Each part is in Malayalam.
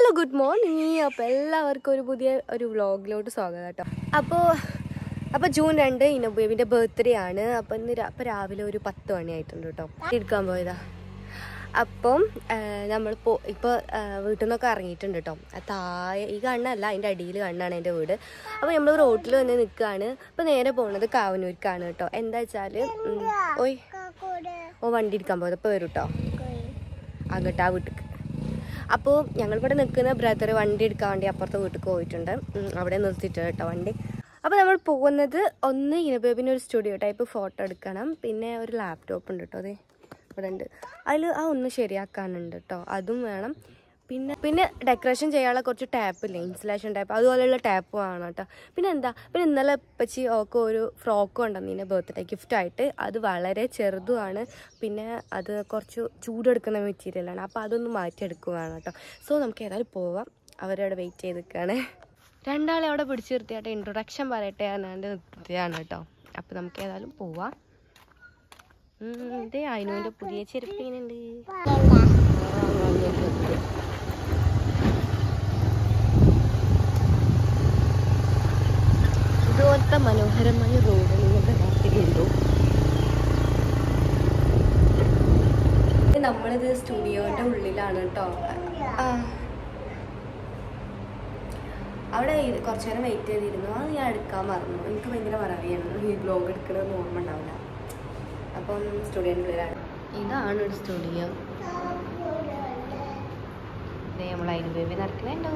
ഹലോ ഗുഡ് മോർണിംഗ് അപ്പോൾ എല്ലാവർക്കും ഒരു പുതിയ ഒരു വ്ളോഗിലോട്ട് സ്വാഗതം കേട്ടോ അപ്പോൾ അപ്പോൾ ജൂൺ രണ്ട് ഇനബേബിൻ്റെ ബർത്ത്ഡേ ആണ് അപ്പോൾ ഇന്ന് രാ- അപ്പോൾ രാവിലെ ഒരു പത്ത് മണിയായിട്ടുണ്ട് കേട്ടോ എടുക്കാൻ പോയതാ അപ്പം നമ്മൾ പോ ഇപ്പോൾ വീട്ടിൽ നിന്നൊക്കെ ഇറങ്ങിയിട്ടുണ്ട് കേട്ടോ ആ താഴെ ഈ കണ്ണല്ല അതിൻ്റെ അടിയിൽ കണ്ണാണ് എൻ്റെ വീട് അപ്പോൾ നമ്മൾ റോട്ടിൽ വന്ന് നിൽക്കുകയാണ് അപ്പോൾ നേരെ പോകുന്നത് കാവനൂർക്കാണ് കേട്ടോ എന്താ വെച്ചാൽ ഓയ് ഓ വണ്ടി എടുക്കാൻ പോയത് ഇപ്പോൾ വരും കേട്ടോ അങ്ങോട്ട് ആ വീട്ടിൽ അപ്പോൾ ഞങ്ങളിവിടെ നിൽക്കുന്ന ബ്രദർ വണ്ടി എടുക്കാൻ വേണ്ടി അപ്പുറത്തെ വീട്ടിൽ പോയിട്ടുണ്ട് ഉം, അവിടെ നിർത്തിയിട്ടുണ്ട് കേട്ടോ വണ്ടി അപ്പോൾ നമ്മൾ പോകുന്നത് ഒന്ന് ഇനബേബിന് ഒരു സ്റ്റുഡിയോ ടൈപ്പ് ഫോട്ടോ എടുക്കണം പിന്നെ ഒരു ലാപ്ടോപ്പ് ഉണ്ട് കേട്ടോ അതെ ഇവിടെ ഉണ്ട് അതിൽ ആ ഒന്ന് ശരിയാക്കാനുണ്ട് കേട്ടോ അതും വേണം പിന്നെ പിന്നെ ഡെക്കറേഷൻ ചെയ്യാനുള്ള കുറച്ച് ടാപ്പ് ഇല്ലേ ഇൻസുലേഷൻ ടാപ്പ് അതുപോലെയുള്ള ടാപ്പ് വേണം കേട്ടോ പിന്നെ എന്താ പിന്നെ ഇന്നലെ പച്ചി ഒക്കെ ഒരു ഫ്രോക്ക് കൊണ്ടുവന്നതിൻ്റെ ബർത്ത്ഡേ ഗിഫ്റ്റ് ആയിട്ട് അത് വളരെ ചെറുതുമാണ് പിന്നെ അത് കുറച്ച് ചൂടെടുക്കുന്ന മെറ്റീരിയലാണ് അപ്പോൾ അതൊന്ന് മാറ്റിയെടുക്കുകയാണ് കേട്ടോ സോ നമുക്ക് ഏതായാലും പോവാം അവരവിടെ വെയിറ്റ് ചെയ്ത് നിൽക്കുകയാണ് രണ്ടാളെ അവിടെ പിടിച്ചു നിർത്തിയാട്ടെ ഇൻട്രൊഡക്ഷൻ പറയട്ടെ ഞാനാണ്ട് നിർത്തിയാണ് കേട്ടോ അപ്പോൾ നമുക്ക് ഏതായാലും പോവാം ഉം, ഇതേ അതിനുവിൻ്റെ പുതിയ ചെരുപ്പിനുണ്ട് ഇതുപോലത്തെ മനോഹരമായ റോഡ് നിങ്ങളുടെ നാട്ടിലുണ്ടോ നമ്മളിത് സ്റ്റുഡിയോന്റെ ഉള്ളിലാണ് കേട്ടോ ആ. അവിടെ ഇ- കുറച്ച് നേരം വെയിറ്റ് ചെയ്തിരുന്നു അത് ഞാൻ എടുക്കാൻ മറന്നു എനിക്ക് ഭയങ്കര മറവിയാണ് ഈ ബ്ലോഗ് എടുക്കണമെന്ന് ഓർമ്മ ഉണ്ടാവില്ല അപ്പം സ്റ്റുഡിയോൻ്റെ ഉള്ളിലാണ് ഇതാണ് ഒരു സ്റ്റുഡിയോ നമ്മൾ അതിന് ബേബി നടക്കണുണ്ടോ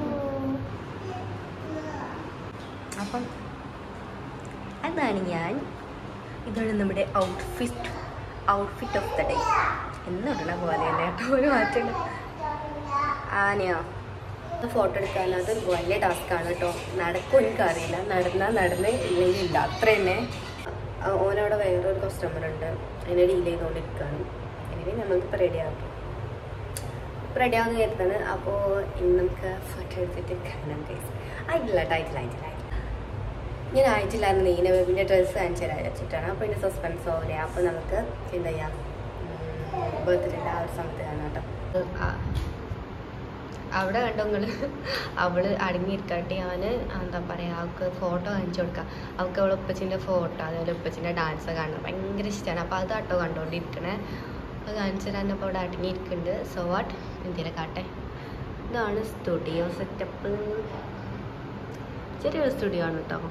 അപ്പം അതാണ് ഞാൻ ഇതാണ് നമ്മുടെ outfit outfit of the day എന്നിടണ പോലെ തന്നെ കേട്ടോ ഒരു മാറ്റം ആനയോ ഫോട്ടോ എടുക്കാൻ അത് വലിയ ടാസ്ക്കാണ് കേട്ടോ നടക്കും എനിക്കറിയില്ല നടന്നാൽ നടന്ന് ഇല്ലെങ്കിൽ ഇല്ല അത്ര തന്നെ ആ, ഓനവിടെ വേറൊരു കസ്റ്റമർ ഉണ്ട് അതിനെ ഡീൽ ചെയ്തുകൊണ്ടിരിക്കുകയാണ് എനിക്ക് നമ്മൾക്കിപ്പോൾ റെഡി ആക്കും റെഡി ആവുന്ന കരുതാണ് അപ്പോൾ ഇന്ന് നമുക്ക് ഫോട്ടോ എടുത്തിട്ട് കാണാം ഗൈസ് ആയിട്ടില്ല കേട്ടോ ആയിട്ടില്ല ആയിട്ടില്ല ആയിട്ടില്ല ഞാൻ ആയിട്ടില്ലായിരുന്നു നീന ബേബിൻ്റെ ഡ്രസ്സ് കാണിച്ചു തരാൻ വെച്ചിട്ടാണ് അപ്പോൾ ഇതിൻ്റെ സസ്പെൻസ് ഓവരെ അപ്പോൾ നമുക്ക് എന്താ ചെയ്യാം ബർത്ത്ഡേൻ്റെ ആ ഒരു സമയത്ത് കാണാം കേട്ടോ ആ, അവിടെ കണ്ടോ നിങ്ങൾ അവള് അടങ്ങിയിരിക്കട്ടെ ഞാൻ എന്താ പറയുക അവൾക്ക് ഫോട്ടോ കാണിച്ചു കൊടുക്കാം അവൾക്ക് അവളെ ഉപ്പച്ചിൻ്റെ ഫോട്ടോ അതുപോലെ ഉപ്പച്ചിൻ്റെ ഡാൻസ് കാണണം ഭയങ്കര ഇഷ്ടമാണ് അപ്പോൾ അത് കേട്ടോ കണ്ടുകൊണ്ടിരിക്കണേ അത് കാണിച്ചു തരാൻ അപ്പോൾ അവിടെ അടങ്ങിയിരിക്കുന്നുണ്ട് സോ വാട്ട് എന്തെങ്കിലും കാട്ടെ ഇതാണ് സ്റ്റുഡിയോ സെറ്റപ്പ് ചെറിയൊരു സ്റ്റുഡിയോ ആണ് കേട്ടോ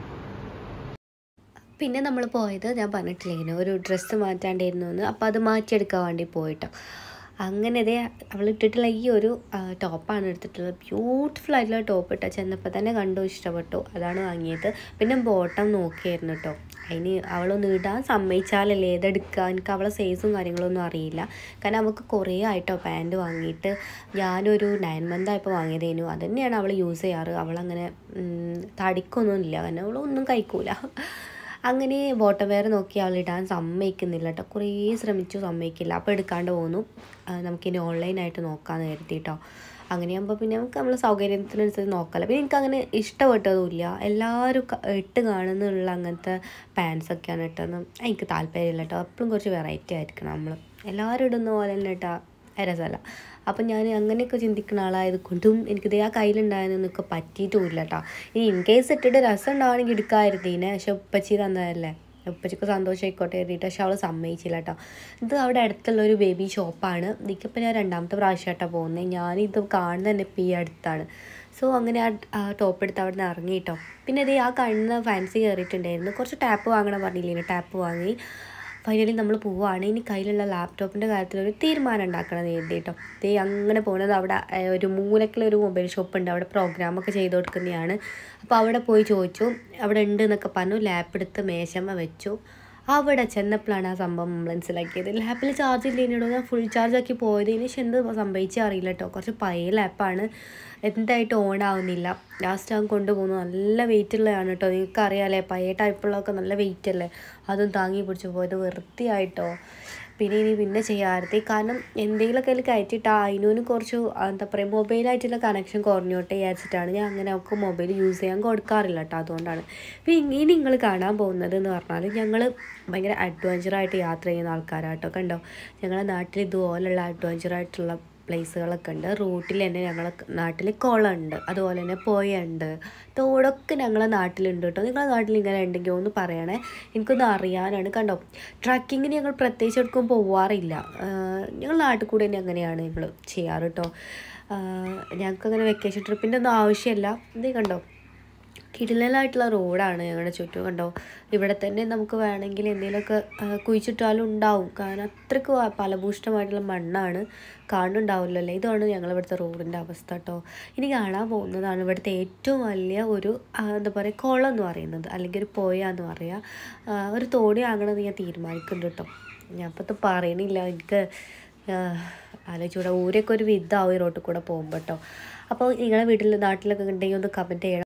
പിന്നെ നമ്മൾ പോയത് ഞാൻ പറഞ്ഞിട്ടില്ലേനു ഒരു ഡ്രസ്സ് മാറ്റാണ്ടായിരുന്നു എന്ന് അപ്പോൾ അത് മാറ്റിയെടുക്കാൻ വേണ്ടി പോയിട്ടോ അങ്ങനെ ഇതേ അവൾ ഇട്ടിട്ടുള്ള ഈ ഒരു ടോപ്പാണ് എടുത്തിട്ടുള്ളത് ബ്യൂട്ടിഫുൾ ആയിട്ടുള്ള ടോപ്പ് ഇട്ടോ ചെന്നപ്പോൾ തന്നെ കണ്ടു ഇഷ്ടപ്പെട്ടു അതാണ് വാങ്ങിയത് പിന്നെ ബോട്ടം നോക്കിയായിരുന്നു കേട്ടോ അതിന് അവളൊന്ന് ഇടാൻ സമ്മതിച്ചാലല്ലേ ഏതെടുക്കുക എനിക്ക് അവളെ സൈസും കാര്യങ്ങളൊന്നും അറിയില്ല കാരണം അവൾക്ക് കുറേ ആയിട്ടോ പാൻറ്റ് വാങ്ങിയിട്ട് ഞാനൊരു നയൻ മന്ത് ആയപ്പോൾ വാങ്ങിയതേനു അത് തന്നെയാണ് അവൾ യൂസ് ചെയ്യാറ് അവളങ്ങനെ ഉം, തടിക്കൊന്നുമില്ല കാരണം അവളൊന്നും കഴിക്കൂല അങ്ങനെ ബോട്ടം വെയർ നോക്കി അവൾ ഇടാൻ സമ്മതിക്കുന്നില്ല കേട്ടോ കുറേ ശ്രമിച്ചു സമ്മതിക്കില്ല അപ്പോൾ എടുക്കാണ്ട് പോന്നു ആ, നമുക്കിനി ഓൺലൈനായിട്ട് നോക്കാമെന്ന് കരുതി കേട്ടോ അങ്ങനെയാകുമ്പോൾ പിന്നെ നമുക്ക് നമ്മൾ സൗകര്യത്തിനനുസരിച്ച് നോക്കാമല്ലോ പിന്നെ എനിക്കങ്ങനെ ഇഷ്ടപ്പെട്ടതുമില്ല എല്ലാവരും ക- ഇട്ട് കാണുന്നുള്ള അങ്ങനത്തെ പാൻസൊക്കെയാണ് ഇട്ടതെന്ന് എനിക്ക് താല്പര്യമില്ല കേട്ടോ എപ്പോഴും കുറച്ച് വെറൈറ്റി ആയിരിക്കണം നമ്മൾ എല്ലാവരും ഇടുന്ന പോലെ തന്നെ ഇട്ടാൽ രസമല്ല അപ്പം ഞാൻ അങ്ങനെയൊക്കെ ചിന്തിക്കുന്ന ആളായത് കൊണ്ടും എനിക്കിത് ആ കയ്യിലുണ്ടായതൊക്കെ പറ്റിയിട്ടുമില്ല കേട്ടോ ഇനി ഇൻ കേസ് ഇട്ടിട്ട് രസം ഉണ്ടാവണമെങ്കിൽ എടുക്കാതിരുന്നീനെ പക്ഷെ ഉപ്പച്ചി തന്നതല്ലേ ഉപ്പച്ചിക്ക് സന്തോഷമായിക്കോട്ടെ കരുതിയിട്ട് പക്ഷെ അവൾ സമ്മതിച്ചില്ല കേട്ടോ ഇത് അവിടെ അടുത്തുള്ള ഒരു ബേബി ഷോപ്പാണ് ഇതിക്കിപ്പോൾ ഞാൻ രണ്ടാമത്തെ പ്രാവശ്യമായിട്ടാണ് പോകുന്നത് ഞാനിത് കാണുന്നത് തന്നെ ഇപ്പോൾ ഈ അടുത്താണ് സോ അങ്ങനെ ആ ടോപ്പ് എടുത്ത് അവിടെ നിന്ന് ഇറങ്ങി കേട്ടോ പിന്നെ ഇത് ആ കാണുന്ന ഫാൻസി കയറിയിട്ടുണ്ടായിരുന്നു കുറച്ച് ടാപ്പ് വാങ്ങണം പറഞ്ഞില്ലേ ടാപ്പ് വാങ്ങി ഫൈനലി നമ്മൾ പോവുകയാണ് ഇനി കയ്യിലുള്ള ലാപ്ടോപ്പിൻ്റെ കാര്യത്തിൽ ഒരു തീരുമാനം ഉണ്ടാക്കണം എന്ന് കരുതി കേട്ടോ ദേ അങ്ങനെ പോകുന്നത് അവിടെ ഏഹ്, ഒരു മൂലക്കിലൊരു മൊബൈൽ ഷോപ്പ് ഉണ്ട് അവിടെ പ്രോഗ്രാമൊക്കെ ചെയ്ത് കൊടുക്കുന്നതാണ് അപ്പോൾ അവിടെ പോയി ചോദിച്ചു അവിടെ ഉണ്ട് എന്നൊക്കെ പറഞ്ഞു ലാപ്പ് എടുത്ത് മേശമ്മ വെച്ചു അവിടെ ചെന്നപ്പോഴാണ് ആ സംഭവം മനസ്സിലാക്കിയത് ലാപ്പിൽ ചാർജ് ഇല്ലേനോ ഞാൻ ഫുൾ ചാർജ് ആക്കി പോയതിന് ശേഷം എന്ത് സംഭവിച്ചാൽ അറിയില്ല കേട്ടോ കുറച്ച് പഴയ ലാപ്പാണ് എന്തായിട്ട് ഓൺ ആവുന്നില്ല ലാസ്റ്റ് അവൻ കൊണ്ടുപോകുന്നു നല്ല വെയിറ്റ് ഉള്ളതാണ് കേട്ടോ നിങ്ങൾക്ക് അറിയാമല്ലേ പഴയ ടൈപ്പുള്ളതൊക്കെ നല്ല വെയിറ്റ് അല്ലേ അതും താങ്ങി പിടിച്ച് പോയത് വൃത്തിയായിട്ടോ പിന്നെ ഇനി പിന്നെ ചെയ്യാറുണ്ട് കാരണം എന്തെങ്കിലുമൊക്കെ അതിൽ കയറ്റിയിട്ട് അതിനു കുറച്ച് എന്താ പറയുക മൊബൈലായിട്ടുള്ള കണക്ഷൻ കുറഞ്ഞോട്ടെ വിചാരിച്ചിട്ടാണ് ഞാൻ അങ്ങനെ അവൾക്ക് മൊബൈൽ യൂസ് ചെയ്യാൻ കൊടുക്കാറില്ല കേട്ടോ അതുകൊണ്ടാണ് പിന്നെ ഇനി നിങ്ങൾ കാണാൻ പോകുന്നത് എന്ന് പറഞ്ഞാൽ ഞങ്ങൾ ഭയങ്കര അഡ്വഞ്ചറായിട്ട് യാത്ര ചെയ്യുന്ന ആൾക്കാരാട്ടോ കണ്ടോ ഞങ്ങളുടെ നാട്ടിൽ ഇതുപോലുള്ള അഡ്വഞ്ചറായിട്ടുള്ള പ്ലേസുകളൊക്കെ ഉണ്ട് റൂട്ടിൽ തന്നെ ഞങ്ങളെ നാട്ടിൽ കുളമുണ്ട് അതുപോലെ തന്നെ പുഴയുണ്ട് തോടൊക്കെ ഞങ്ങളെ നാട്ടിലുണ്ട് കേട്ടോ നിങ്ങളെ നാട്ടിൽ ഇങ്ങനെ ഉണ്ടെങ്കിൽ ഒന്ന് പറയണേ എനിക്കൊന്ന് അറിയാനാണ് കണ്ടോ ട്രക്കിങ്ങിന് ഞങ്ങൾ പ്രത്യേകിച്ച് എടുക്കും പോവാറില്ല ആഹ് ഞങ്ങൾ നാട്ടിൽ കൂടെ തന്നെ അങ്ങനെയാണ് ഞങ്ങൾ ചെയ്യാറ് കേട്ടോ ഞങ്ങൾക്ക് അങ്ങനെ വെക്കേഷൻ ട്രിപ്പിൻ്റെ ഒന്നും ആവശ്യമില്ല ഇത് കണ്ടോ കിടിലനായിട്ടുള്ള റോഡാണ് ഞങ്ങളുടെ ചുറ്റും കണ്ടോ ഇവിടെ തന്നെ നമുക്ക് വേണമെങ്കിൽ എന്തെങ്കിലുമൊക്കെ ആ, കുഴിച്ചിട്ടാലും ഉണ്ടാവും കാരണം അത്രയ്ക്ക് വ- ഫലഭൂഷ്ടമായിട്ടുള്ള മണ്ണാണ് കാണുന്നുണ്ടാവില്ലല്ലോ അല്ലേ ഇതാണ് ഞങ്ങൾ ഇവിടുത്തെ റോഡിൻ്റെ അവസ്ഥ കേട്ടോ ഇനി കാണാൻ പോകുന്നതാണ് ഇവിടുത്തെ ഏറ്റവും വലിയ ഒരു ആ, എന്താ പറയുക കുളം എന്ന് പറയുന്നത് അല്ലെങ്കിൽ ഒരു പുഴ എന്ന് പറയുക ആ, ഒരു തോണി ആകണമെന്ന് ഞാൻ തീരുമാനിക്കുന്നുണ്ട് കേട്ടോ ഞാൻ അപ്പോൾ ഇത് പറയണില്ല എനിക്ക് ആലോചിച്ചൂടെ ഊരൊക്കെ ഒരു വിധാവും ഈ റോട്ടിൽ കൂടെ പോകുമ്പോൾ കേട്ടോ അപ്പോൾ നിങ്ങളെ വീട്ടിൽ നാട്ടിലൊക്കെ ഉണ്ടെങ്കിൽ ഒന്ന് കമൻറ്റ് ചെയ്യണം